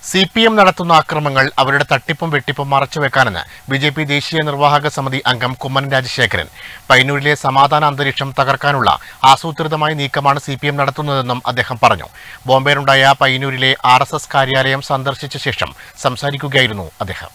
C P M നടത്തുന്ന ആക്രമങ്ങൾ അവരുടെ തട്ടിപ്പും വെട്ടിപ്പും മറച്ചുവെക്കാനെന്ന് ബി ജെ പി ദേശീയ നിർവാഹക സമിതി അംഗം കുമ്മനം രാജശേഖരൻ പയ്യന്നൂരിലെ സമാധാന അന്തരീക്ഷം തകർക്കാനുള്ള ആസൂത്രിതമായ നീക്കമാണ് സി പി എം നടത്തുന്നതെന്നും അദ്ദേഹം പറഞ്ഞു ബോംബെയിലുണ്ടായ പയ്യന്നൂരിലെ ആർ എസ് എസ് കാര്യാലയം സന്ദർശിച്ച ശേഷം സംസാരിക്കുകയായിരുന്നു അദ്ദേഹം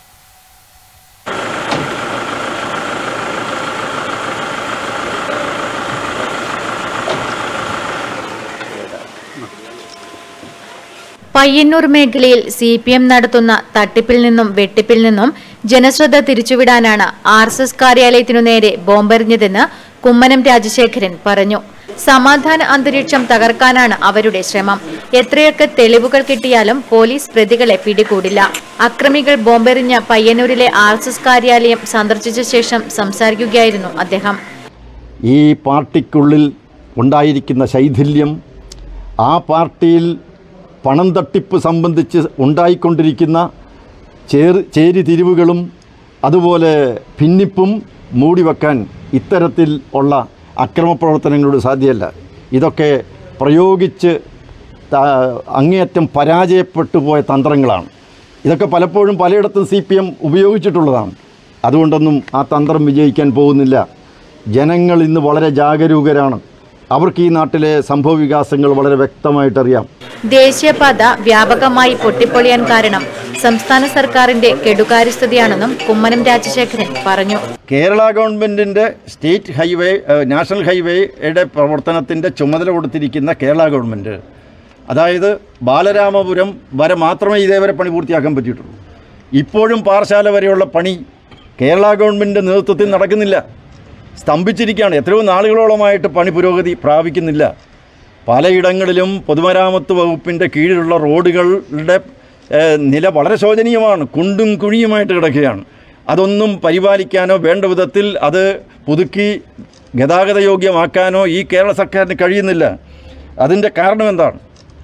പയ്യന്നൂർ മേഖലയിൽ സി പി എം നടത്തുന്ന തട്ടിപ്പിൽ നിന്നും വെട്ടിപ്പിൽ നിന്നും ജനശ്രദ്ധ തിരിച്ചുവിടാനാണ് ആർ എസ് എസ് കാര്യാലയത്തിനു നേരെ ബോംബെറിഞ്ഞതെന്ന് കുമ്മനം രാജശേഖരൻ പറഞ്ഞു സമാധാന അന്തരീക്ഷം തകർക്കാനാണ് അവരുടെ ശ്രമം എത്രയൊക്കെ തെളിവുകൾ കിട്ടിയാലും പോലീസ് പ്രതികളെ പിടികൂടില്ല അക്രമികൾ ബോംബെറിഞ്ഞ പയ്യന്നൂരിലെ ആർ എസ് എസ് കാര്യാലയം സന്ദർശിച്ച ശേഷം സംസാരിക്കുകയായിരുന്നു അദ്ദേഹം ഈ പാർട്ടിക്കുള്ളിൽ ഉണ്ടായിരിക്കുന്ന ശൈഥില്യം ആ പാർട്ടിയിൽ പണം തട്ടിപ്പ് സംബന്ധിച്ച് ഉണ്ടായിക്കൊണ്ടിരിക്കുന്ന ചേർ ചേരിതിരിവുകളും അതുപോലെ ഭിന്നിപ്പും മൂടിവെക്കാൻ ഇത്തരത്തിൽ ഉള്ള അക്രമപ്രവർത്തനങ്ങളോട് സാധ്യമല്ല ഇതൊക്കെ പ്രയോഗിച്ച് ത- അങ്ങേയറ്റം പരാജയപ്പെട്ടു പോയ തന്ത്രങ്ങളാണ് ഇതൊക്കെ പലപ്പോഴും പലയിടത്തും സി പി എം ഉപയോഗിച്ചിട്ടുള്ളതാണ് അതുകൊണ്ടൊന്നും ആ തന്ത്രം വിജയിക്കാൻ പോകുന്നില്ല ജനങ്ങൾ ഇന്ന് വളരെ ജാഗരൂകരാണ് അവർക്ക് ഈ നാട്ടിലെ സംഭവ വികാസങ്ങൾ വളരെ വ്യക്തമായിട്ടറിയാം ദേശീയപാത വ്യാപകമായി പൊട്ടിപ്പൊളിയാൻ കാരണം സംസ്ഥാന സർക്കാരിന്റെ കെടുകാര്യസ്ഥതയാണെന്നും കുമ്മനം രാജശേഖരൻ പറഞ്ഞു കേരള ഗവൺമെൻറ്റിൻ്റെ സ്റ്റേറ്റ് ഹൈവേ ഏഹ്, നാഷണൽ ഹൈവേയുടെ പ്രവർത്തനത്തിൻ്റെ ചുമതല കൊടുത്തിരിക്കുന്ന കേരള ഗവൺമെൻറ് അതായത് ബാലരാമപുരം വരെ മാത്രമേ ഇതേവരെ പണി പൂർത്തിയാക്കാൻ പറ്റിയിട്ടുള്ളൂ ഇപ്പോഴും പാറശാല വരെയുള്ള പണി കേരള ഗവൺമെൻറ്റിൻ്റെ നേതൃത്വത്തിൽ നടക്കുന്നില്ല സ്തംഭിച്ചിരിക്കുകയാണ് എത്രയോ നാളുകളോളമായിട്ട് പണി പുരോഗതി പ്രാപിക്കുന്നില്ല പലയിടങ്ങളിലും പൊതുമരാമത്ത് വകുപ്പിൻ്റെ കീഴിലുള്ള റോഡുകളുടെ ഏഹ്, നില വളരെ ശോചനീയമാണ് കുണ്ടും കുഴിയുമായിട്ട് കിടക്കുകയാണ് അതൊന്നും പരിപാലിക്കാനോ വേണ്ട വിധത്തിൽ അത് പുതുക്കി ഗതാഗതയോഗ്യമാക്കാനോ ഈ കേരള സർക്കാരിന് കഴിയുന്നില്ല അതിൻ്റെ കാരണം എന്താണ്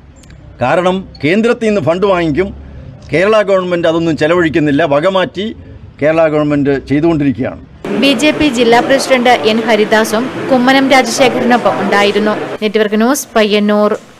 കാരണം കേന്ദ്രത്തിൽ നിന്ന് ഫണ്ട് വാങ്ങിക്കും കേരള ഗവൺമെൻറ് അതൊന്നും ചെലവഴിക്കുന്നില്ല വകമാറ്റി കേരള ഗവൺമെൻറ് ചെയ്തുകൊണ്ടിരിക്കുകയാണ് ബി ജെ പി ജില്ലാ പ്രസിഡന്റ് എൻ ഹരിദാസും കുമ്മനം രാജശേഖരനൊപ്പം ഉണ്ടായിരുന്നു നെറ്റ്വർക്ക് ന്യൂസ് പയ്യന്നൂർ